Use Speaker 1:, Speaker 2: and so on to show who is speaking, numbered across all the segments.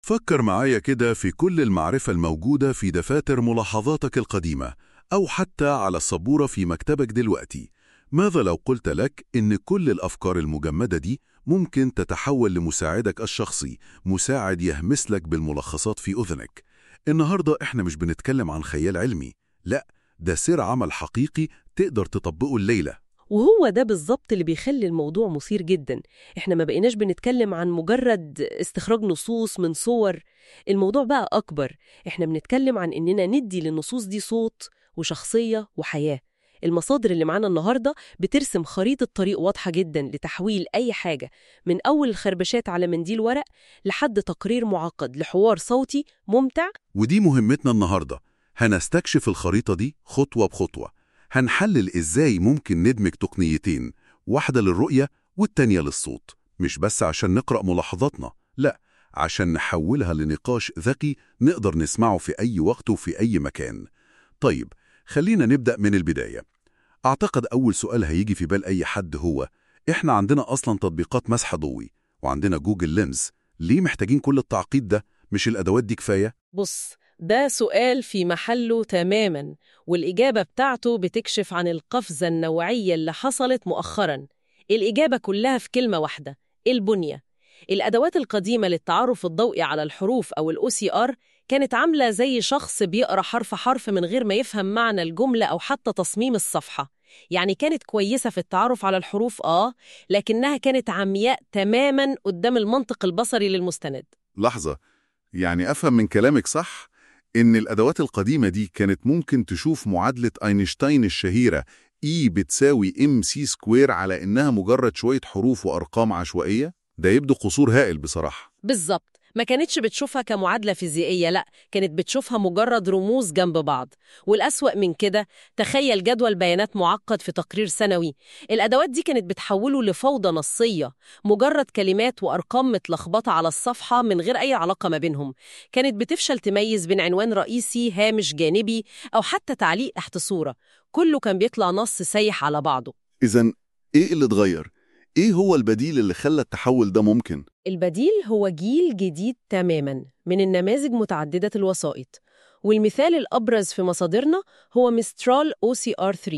Speaker 1: فكر معايا كده في كل المعرفة الموجودة في دفاتر ملاحظاتك القديمة أو حتى على السبورة في مكتبك دلوقتي ماذا لو قلت لك إن كل الأفكار المجمدة دي ممكن تتحول لمساعدك الشخصي مساعد يهمس لك بالملخصات في أذنك النهاردة إحنا مش بنتكلم عن خيال علمي لا ده سر عمل حقيقي تقدر تطبقه الليلة
Speaker 2: وهو ده بالظبط اللي بيخلي الموضوع مثير جدا احنا ما بقيناش بنتكلم عن مجرد استخراج نصوص من صور الموضوع بقى أكبر احنا بنتكلم عن إننا ندي للنصوص دي صوت وشخصية وحياة المصادر اللي معانا النهاردة بترسم خريطة طريق واضحة جدا لتحويل أي حاجة من أول الخربشات على منديل ورق لحد تقرير معقد لحوار صوتي ممتع
Speaker 1: ودي مهمتنا النهاردة هنستكشف الخريطة دي خطوة بخطوة هنحلل إزاي ممكن ندمج تقنيتين واحدة للرؤية والتانية للصوت مش بس عشان نقرأ ملاحظاتنا لا عشان نحولها لنقاش ذكي نقدر نسمعه في أي وقت وفي أي مكان طيب خلينا نبدأ من البداية أعتقد أول سؤال هيجي في بال أي حد هو إحنا عندنا أصلا تطبيقات مسح ضوئي وعندنا جوجل لينز ليه محتاجين كل التعقيد ده مش الأدوات دي كفاية؟
Speaker 2: بص ده سؤال في محله تماما والإجابة بتاعته بتكشف عن القفزة النوعية اللي حصلت مؤخرا الإجابة كلها في كلمة واحدة البنية الأدوات القديمة للتعرف الضوئي على الحروف أو الأو سي آر كانت عاملة زي شخص بيقرأ حرف حرف من غير ما يفهم معنى الجملة أو حتى تصميم الصفحة يعني كانت كويسة في التعرف على الحروف آه لكنها كانت عمياء تماما قدام المنطق البصري للمستند
Speaker 1: لحظة يعني أفهم من كلامك صح إن الأدوات القديمة دي كانت ممكن تشوف معادلة أينشتاين الشهيرة E بتساوي ام سي سكوير على إنها مجرد شوية حروف وأرقام عشوائية؟ ده يبدو قصور هائل بصراحة
Speaker 2: بالظبط ما كانتش بتشوفها كمعادلة فيزيائية لا كانت بتشوفها مجرد رموز جنب بعض والأسوأ من كده تخيل جدول بيانات معقد في تقرير سنوي الأدوات دي كانت بتحوله لفوضى نصية مجرد كلمات وأرقام متلخبطة على الصفحة من غير أي علاقة ما بينهم كانت بتفشل تميز بين عنوان رئيسي هامش جانبي أو حتى تعليق تحت صورة كله كان بيطلع نص سايح على بعضه
Speaker 3: إذا إيه اللي اتغير؟ إيه هو البديل اللي خلى التحول ده ممكن؟
Speaker 2: البديل هو جيل جديد تماما من النماذج متعددة الوسائط والمثال الأبرز في مصادرنا هو مسترال OCR3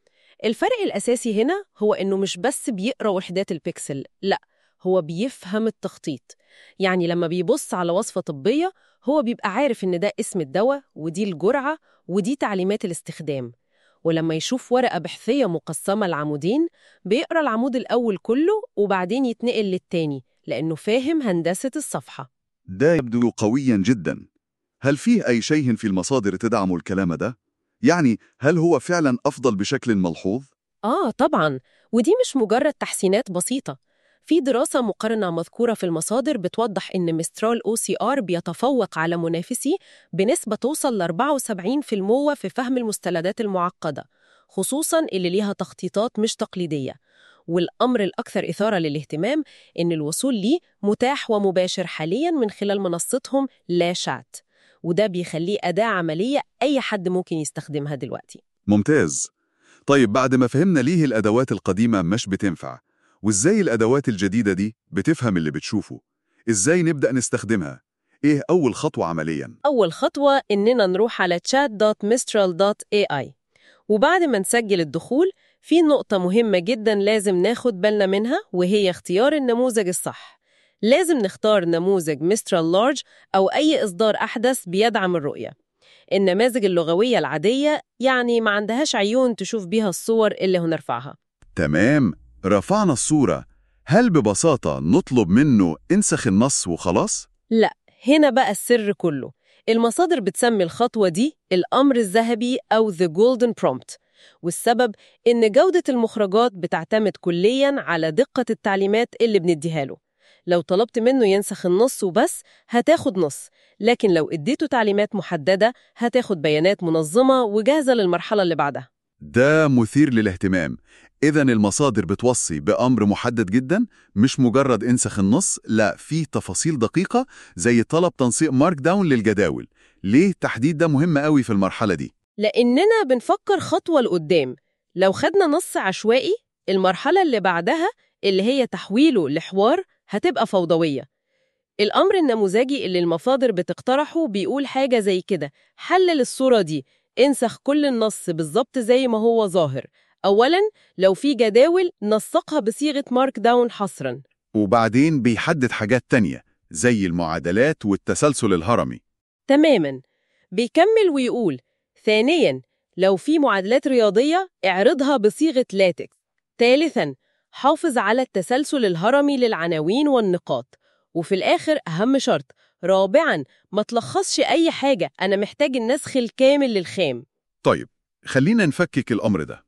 Speaker 2: الفرق الأساسي هنا هو إنه مش بس بيقرأ وحدات البكسل لا هو بيفهم التخطيط يعني لما بيبص على وصفة طبية هو بيبقى عارف إن ده اسم الدواء ودي الجرعة ودي تعليمات الاستخدام ولما يشوف ورقة بحثية مقسمة لعمودين بيقرأ العمود الأول كله وبعدين يتنقل للتاني لأنه فاهم هندسة الصفحة
Speaker 3: ده يبدو قويا جدا هل فيه أي شيء في المصادر تدعم الكلام ده؟ يعني هل هو فعلا أفضل بشكل ملحوظ؟
Speaker 2: آه طبعاً ودي مش مجرد تحسينات بسيطة في دراسة مقارنة مذكورة في المصادر بتوضح إن مسترال أو سي آر بيتفوق على منافسيه بنسبة توصل ل 74% في فهم المستندات المعقدة خصوصاً اللي ليها تخطيطات مش تقليدية والأمر الأكثر إثارة للاهتمام إن الوصول ليه متاح ومباشر حالياً من خلال منصتهم لا شات وده بيخليه أداة عملية أي حد ممكن يستخدمها دلوقتي
Speaker 3: ممتاز طيب بعد ما فهمنا ليه الأدوات القديمة مش بتنفع وإزاي الأدوات الجديدة دي بتفهم اللي بتشوفه إزاي نبدأ نستخدمها إيه أول خطوة عملياً؟
Speaker 2: أول خطوة إننا نروح على chat.mistral.ai وبعد ما نسجل الدخول في نقطة مهمة جدا لازم ناخد بالنا منها وهي اختيار النموذج الصح لازم نختار نموذج مسترال لارج أو أي إصدار أحدث بيدعم الرؤية النماذج اللغوية العادية يعني ما عندهاش عيون تشوف بيها الصور اللي هنرفعها
Speaker 3: تمام رفعنا الصورة هل ببساطة نطلب منه انسخ النص وخلاص؟
Speaker 2: لا هنا بقى السر كله المصادر بتسمي الخطوة دي الأمر الذهبي أو The Golden Prompt والسبب إن جودة المخرجات بتعتمد كلياً على دقة التعليمات اللي بنديها له لو طلبت منه ينسخ النص وبس هتاخد نص لكن لو اديته تعليمات محددة هتاخد بيانات منظمة وجاهزة للمرحلة اللي بعدها
Speaker 3: ده مثير للاهتمام إذا المصادر بتوصي بأمر محدد جدا مش مجرد انسخ النص لا في تفاصيل دقيقة زي طلب تنسيق مارك داون للجداول ليه التحديد ده مهم قوي في المرحلة دي؟
Speaker 2: لأننا بنفكر خطوة لقدام لو خدنا نص عشوائي المرحلة اللي بعدها اللي هي تحويله لحوار هتبقى فوضوية الأمر النموذجي اللي المصادر بتقترحه بيقول حاجة زي كده حلل الصورة دي انسخ كل النص بالظبط زي ما هو ظاهر أولاً لو في جداول نسقها بصيغة مارك داون حصراً
Speaker 3: وبعدين بيحدد حاجات تانية زي المعادلات والتسلسل الهرمي
Speaker 2: تماماً بيكمل ويقول ثانياً لو في معادلات رياضية اعرضها بصيغة لاتكس ثالثاً حافظ على التسلسل الهرمي للعناوين والنقاط وفي الآخر أهم شرط رابعاً ما تلخصش أي حاجة أنا محتاج النسخ الكامل للخام
Speaker 3: طيب خلينا نفكك الأمر ده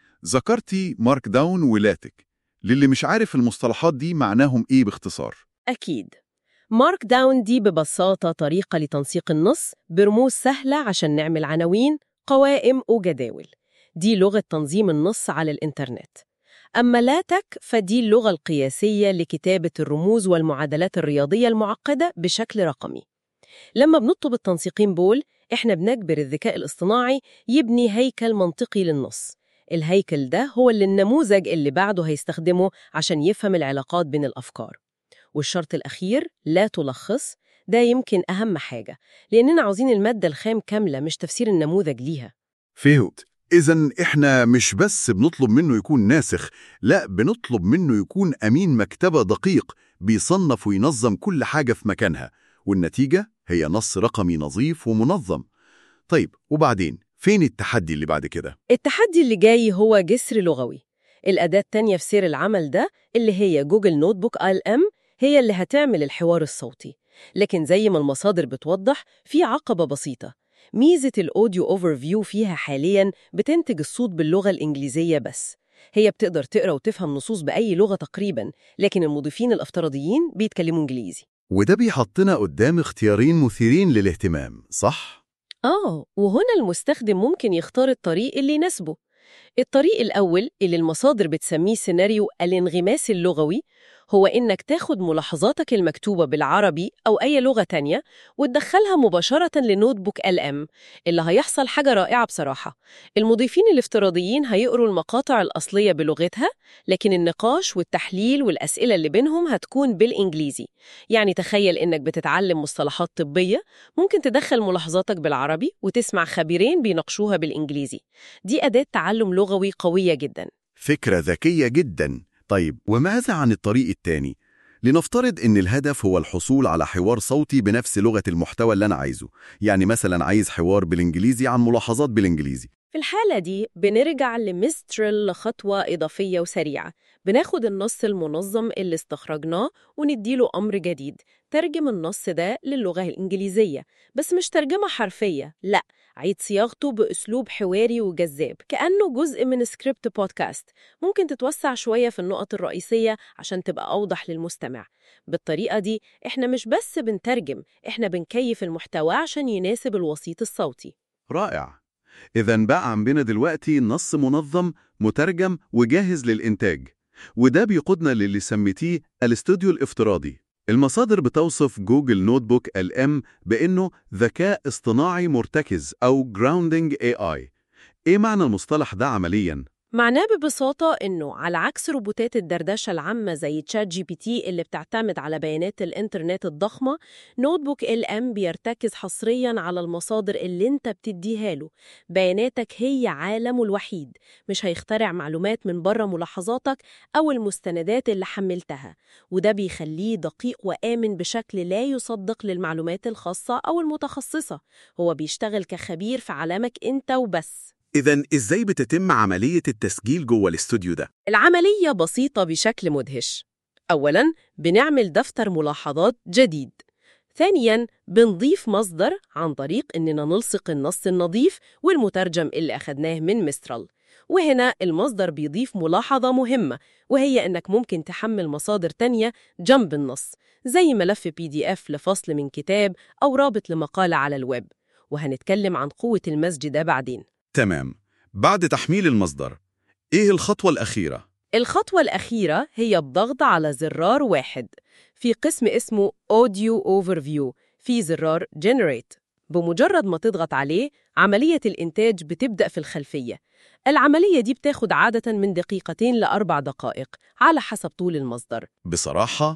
Speaker 3: ذكرتي مارك داون ولاتك للي مش عارف المصطلحات دي معناهم إيه باختصار
Speaker 2: أكيد مارك داون دي ببساطة طريقة لتنسيق النص برموز سهلة عشان نعمل عناوين قوائم وجداول دي لغة تنظيم النص على الإنترنت أما لاتك فدي اللغة القياسية لكتابة الرموز والمعادلات الرياضية المعقدة بشكل رقمي لما بنطلب التنسيقين بول إحنا بنجبر الذكاء الاصطناعي يبني هيكل منطقي للنص الهيكل ده هو اللي النموذج اللي بعده هيستخدمه عشان يفهم العلاقات بين الأفكار والشرط الأخير لا تلخص ده يمكن أهم حاجة لأننا عاوزين المادة الخام كاملة مش تفسير النموذج ليها
Speaker 3: فهمت إذا إحنا مش بس بنطلب منه يكون ناسخ لا بنطلب منه يكون أمين مكتبة دقيق بيصنف وينظم كل حاجة في مكانها والنتيجة هي نص رقمي نظيف ومنظم طيب وبعدين فين التحدي اللي بعد كده؟
Speaker 2: التحدي اللي جاي هو جسر لغوي الأداة التانية في سير العمل ده اللي هي جوجل نوت بوك ال ام هي اللي هتعمل الحوار الصوتي لكن زي ما المصادر بتوضح في عقبة بسيطة ميزة الأوديو أوفر فيو فيها حالياً بتنتج الصوت باللغة الإنجليزية بس هي بتقدر تقرأ وتفهم نصوص بأي لغة تقريباً لكن المضيفين الافتراضيين بيتكلموا إنجليزي
Speaker 3: وده بيحطنا قدام اختيارين مثيرين للاهتمام صح؟
Speaker 2: آه وهنا المستخدم ممكن يختار الطريق اللي يناسبه الطريق الأول اللي المصادر بتسميه سيناريو الانغماس اللغوي هو إنك تاخد ملاحظاتك المكتوبة بالعربي أو أي لغة تانية وتدخلها مباشرة لنوت بوك ال ام اللي هيحصل حاجة رائعة بصراحة المضيفين الافتراضيين هيقروا المقاطع الأصلية بلغتها لكن النقاش والتحليل والأسئلة اللي بينهم هتكون بالإنجليزي يعني تخيل إنك بتتعلم مصطلحات طبية ممكن تدخل ملاحظاتك بالعربي وتسمع خبيرين بيناقشوها بالإنجليزي دي أداة تعلم لغوي قوية جدا
Speaker 3: فكرة ذكية جدا طيب وماذا عن الطريق التاني؟ لنفترض إن الهدف هو الحصول على حوار صوتي بنفس لغة المحتوى اللي أنا عايزه يعني مثلا عايز حوار بالإنجليزي عن ملاحظات بالإنجليزي
Speaker 2: في الحالة دي بنرجع لمسترل لخطوة إضافية وسريعة بناخد النص المنظم اللي استخرجناه ونديله أمر جديد ترجم النص ده للغة الإنجليزية بس مش ترجمة حرفية لا عيد صياغته بأسلوب حواري وجذاب كأنه جزء من سكريبت بودكاست ممكن تتوسع شوية في النقط الرئيسية عشان تبقى أوضح للمستمع بالطريقة دي إحنا مش بس بنترجم إحنا بنكيف المحتوى عشان يناسب الوسيط الصوتي
Speaker 3: رائع إذا بقى عندنا دلوقتي نص منظم مترجم وجاهز للإنتاج وده بيقودنا للي سميتيه الاستوديو الافتراضي المصادر بتوصف جوجل نوت بوك ال ام بأنه ذكاء اصطناعي مرتكز أو Grounding AI إيه معنى المصطلح ده عملياً؟
Speaker 2: معناه ببساطة إنه على عكس روبوتات الدردشة العامة زي تشات جي بي تي اللي بتعتمد على بيانات الإنترنت الضخمة نوت بوك ال ام بيرتكز حصرياً على المصادر اللي أنت بتديها له بياناتك هي عالمه الوحيد مش هيخترع معلومات من بره ملاحظاتك أو المستندات اللي حملتها وده بيخليه دقيق وآمن بشكل لا يصدق للمعلومات الخاصة أو المتخصصة هو بيشتغل كخبير في عالمك أنت وبس
Speaker 4: إذا إزاي بتتم عملية التسجيل جوه الاستوديو ده؟
Speaker 2: العملية بسيطة بشكل مدهش. أولاً بنعمل دفتر ملاحظات جديد. ثانياً بنضيف مصدر عن طريق إننا نلصق النص النظيف والمترجم اللي أخدناه من مسترل. وهنا المصدر بيضيف ملاحظة مهمة وهي إنك ممكن تحمل مصادر تانية جنب النص زي ملف بي دي اف لفصل من كتاب أو رابط لمقالة على الويب وهنتكلم عن قوة المزج ده بعدين
Speaker 4: تمام بعد تحميل المصدر إيه الخطوة الأخيرة؟
Speaker 2: الخطوة الأخيرة هي الضغط على زرار واحد في قسم اسمه Audio Overview في زرار Generate بمجرد ما تضغط عليه عملية الإنتاج بتبدأ في الخلفية العملية دي بتاخد عادة من دقيقتين لأربع دقائق على حسب طول المصدر
Speaker 4: بصراحة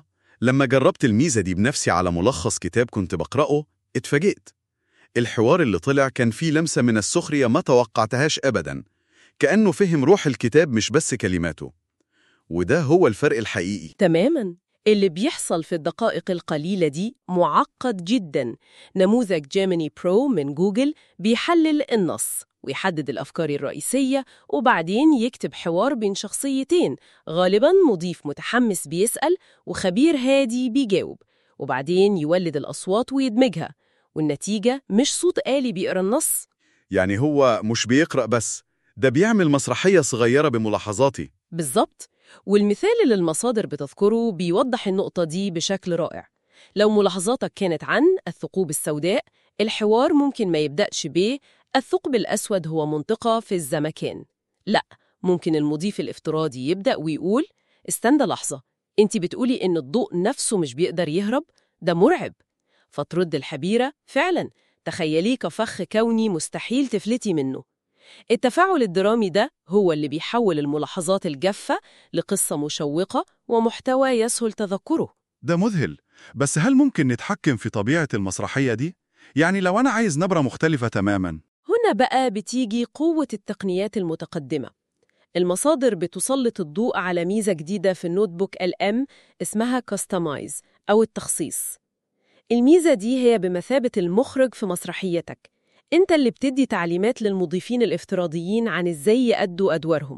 Speaker 4: لما جربت الميزة دي بنفسي على ملخص كتاب كنت بقرأه اتفاجئت الحوار اللي طلع كان فيه لمسة من السخرية ما توقعتهاش أبدا كأنه فهم روح الكتاب مش بس كلماته وده هو الفرق الحقيقي
Speaker 2: تماما اللي بيحصل في الدقائق القليلة دي معقد جدا نموذج جيميني برو من جوجل بيحلل النص ويحدد الأفكار الرئيسية وبعدين يكتب حوار بين شخصيتين غالبا مضيف متحمس بيسأل وخبير هادي بيجاوب وبعدين يولد الأصوات ويدمجها والنتيجة مش صوت آلي بيقرأ النص
Speaker 4: يعني هو مش بيقرأ بس ده بيعمل مسرحية صغيرة بملاحظاتي
Speaker 2: بالظبط والمثال اللي المصادر بتذكره بيوضح النقطة دي بشكل رائع لو ملاحظاتك كانت عن الثقوب السوداء الحوار ممكن ما يبدأش ب الثقب الأسود هو منطقة في الزمكان لا ممكن المضيف الافتراضي يبدأ ويقول استنى لحظة انت بتقولي ان الضوء نفسه مش بيقدر يهرب ده مرعب فترد الحبيرة فعلا تخيليه كفخ كوني مستحيل تفلتي منه التفاعل الدرامي ده هو اللي بيحول الملاحظات الجافة لقصة مشوقة ومحتوى يسهل تذكره
Speaker 5: ده مذهل بس هل ممكن نتحكم في طبيعة المسرحية دي؟ يعني لو أنا عايز نبرة مختلفة تماماً
Speaker 2: هنا بقى بتيجي قوة التقنيات المتقدمة المصادر بتسلط الضوء على ميزة جديدة في النوت بوك الام اسمها كاستمايز أو التخصيص الميزة دي هي بمثابة المخرج في مسرحيتك انت اللي بتدي تعليمات للمضيفين الافتراضيين عن ازاي يأدوا أدوارهم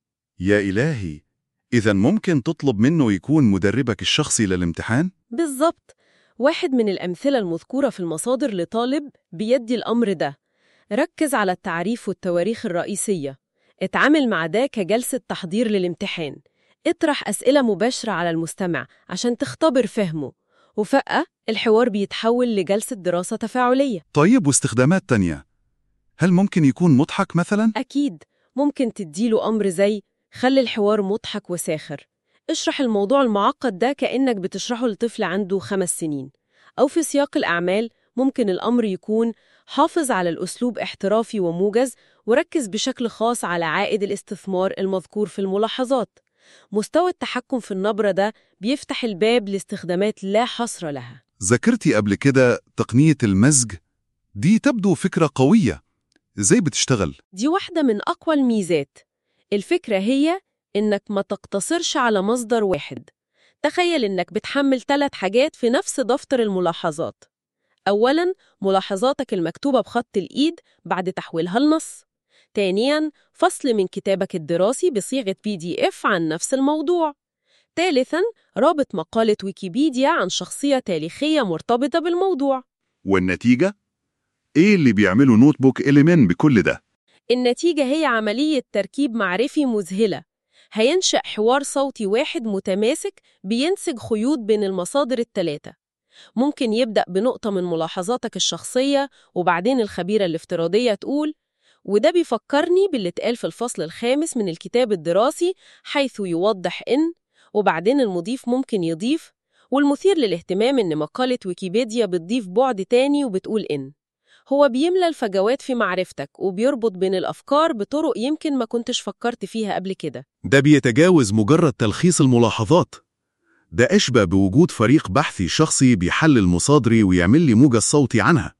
Speaker 5: يا إلهي إذا ممكن تطلب منه يكون مدربك الشخصي للامتحان؟
Speaker 2: بالظبط واحد من الأمثلة المذكورة في المصادر لطالب بيدي الأمر ده ركز على التعريف والتواريخ الرئيسية اتعامل مع ده كجلسة تحضير للامتحان اطرح أسئلة مباشرة على المستمع عشان تختبر فهمه وفجأة الحوار بيتحول لجلسة دراسة تفاعلية
Speaker 5: طيب واستخدامات تانية هل ممكن يكون مضحك مثلاً؟
Speaker 2: أكيد ممكن تديله أمر زي خلي الحوار مضحك وساخر اشرح الموضوع المعقد ده كأنك بتشرحه لطفل عنده خمس سنين أو في سياق الأعمال ممكن الأمر يكون حافظ على الأسلوب احترافي وموجز وركز بشكل خاص على عائد الاستثمار المذكور في الملاحظات مستوى التحكم في النبرة ده بيفتح الباب لاستخدامات لا حصر لها
Speaker 5: ذكرتي قبل كده تقنية المزج دي تبدو فكرة قوية إزاي بتشتغل؟
Speaker 2: دي واحدة من أقوى الميزات الفكرة هي إنك ما تقتصرش على مصدر واحد تخيل إنك بتحمل ثلاث حاجات في نفس دفتر الملاحظات أولاً ملاحظاتك المكتوبة بخط الإيد بعد تحويلها لنص ثانياً فصل من كتابك الدراسي بصيغة بي دي إف عن نفس الموضوع ثالثاً رابط مقالة ويكيبيديا عن شخصية تاريخية مرتبطة بالموضوع
Speaker 5: والنتيجة؟ إيه اللي بيعمله نوت بوك إليمين بكل ده؟
Speaker 2: النتيجة هي عملية تركيب معرفي مذهلة هينشأ حوار صوتي واحد متماسك بينسج خيوط بين المصادر الثلاثة ممكن يبدأ بنقطة من ملاحظاتك الشخصية وبعدين الخبيرة الافتراضية تقول وده بيفكرني باللي اتقال في الفصل الخامس من الكتاب الدراسي حيث يوضح إن وبعدين المضيف ممكن يضيف والمثير للاهتمام إن مقالة ويكيبيديا بتضيف بعد تاني وبتقول إن هو بيملى الفجوات في معرفتك وبيربط بين الأفكار بطرق يمكن ما كنتش فكرت فيها قبل كده
Speaker 5: ده بيتجاوز مجرد تلخيص الملاحظات ده أشبه بوجود فريق بحثي شخصي بيحلل مصادري ويعمل لي موجز صوتي عنها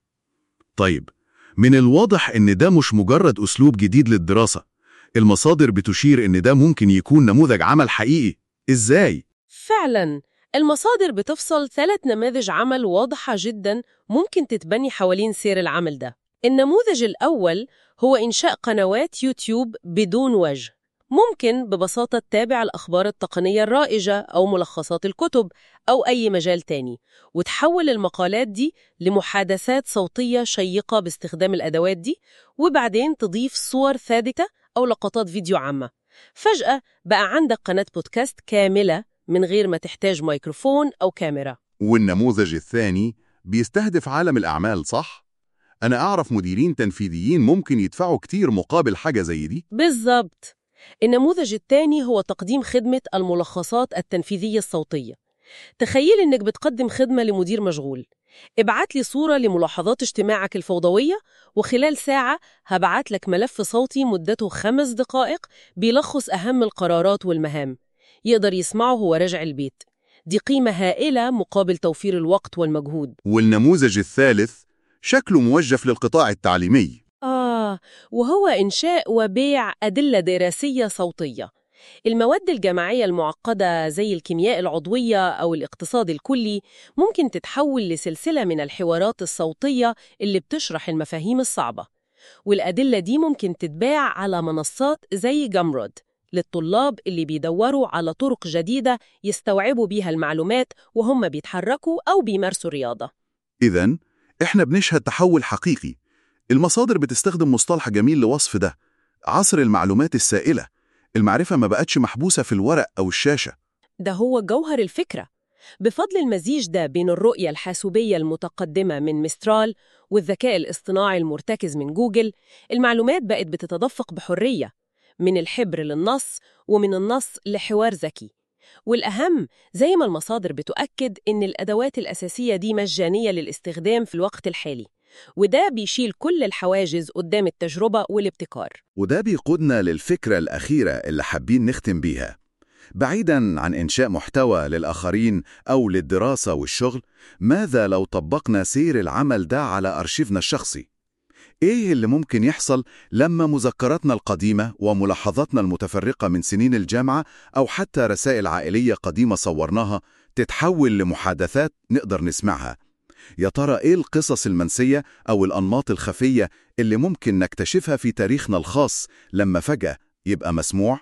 Speaker 5: طيب من الواضح إن ده مش مجرد أسلوب جديد للدراسة المصادر بتشير إن ده ممكن يكون نموذج عمل حقيقي إزاي؟
Speaker 2: فعلا المصادر بتفصل ثلاث نماذج عمل واضحة جدا ممكن تتبني حوالين سير العمل ده النموذج الأول هو إنشاء قنوات يوتيوب بدون وجه ممكن ببساطة تتابع الأخبار التقنية الرائجة أو ملخصات الكتب أو أي مجال تاني وتحول المقالات دي لمحادثات صوتية شيقة باستخدام الأدوات دي وبعدين تضيف صور ثابتة أو لقطات فيديو عامة فجأة بقى عندك قناة بودكاست كاملة من غير ما تحتاج ميكروفون أو كاميرا
Speaker 3: والنموذج الثاني بيستهدف عالم الأعمال صح؟ أنا أعرف مديرين تنفيذيين ممكن يدفعوا كتير مقابل حاجة زي دي
Speaker 2: بالظبط النموذج الثاني هو تقديم خدمة الملخصات التنفيذية الصوتية تخيل إنك بتقدم خدمة لمدير مشغول ابعت لي صورة لملاحظات اجتماعك الفوضوية وخلال ساعة هبعت لك ملف صوتي مدته خمس دقائق بيلخص أهم القرارات والمهام يقدر يسمعه وهو راجع البيت دي قيمة هائلة مقابل توفير الوقت والمجهود
Speaker 3: والنموذج الثالث شكله موجف للقطاع التعليمي
Speaker 2: آه وهو إنشاء وبيع أدلة دراسية صوتية المواد الجماعية المعقدة زي الكيمياء العضوية أو الاقتصاد الكلي ممكن تتحول لسلسلة من الحوارات الصوتية اللي بتشرح المفاهيم الصعبة والأدلة دي ممكن تتباع على منصات زي جامرود للطلاب اللي بيدوروا على طرق جديدة يستوعبوا بيها المعلومات وهم بيتحركوا أو بيمارسوا رياضة
Speaker 3: إذا إحنا بنشهد تحول حقيقي المصادر بتستخدم مصطلح جميل لوصف ده عصر المعلومات السائلة المعرفة ما بقتش محبوسة في الورق أو الشاشة
Speaker 2: ده هو جوهر الفكرة بفضل المزيج ده بين الرؤية الحاسوبية المتقدمة من مسترال والذكاء الاصطناعي المرتكز من جوجل المعلومات بقت بتتدفق بحرية من الحبر للنص ومن النص لحوار ذكي والأهم زي ما المصادر بتؤكد إن الأدوات الأساسية دي مجانية للاستخدام في الوقت الحالي وده بيشيل كل الحواجز قدام التجربة والابتكار
Speaker 3: وده بيقودنا للفكرة الأخيرة اللي حابين نختم بيها بعيداً عن إنشاء محتوى للآخرين أو للدراسة والشغل ماذا لو طبقنا سير العمل ده على أرشيفنا الشخصي؟ إيه اللي ممكن يحصل لما مذكراتنا القديمة وملاحظاتنا المتفرقة من سنين الجامعة أو حتى رسائل عائلية قديمة صورناها تتحول لمحادثات نقدر نسمعها؟ يا ترى إيه القصص المنسية أو الأنماط الخفية اللي ممكن نكتشفها في تاريخنا الخاص لما فجأة يبقى مسموع؟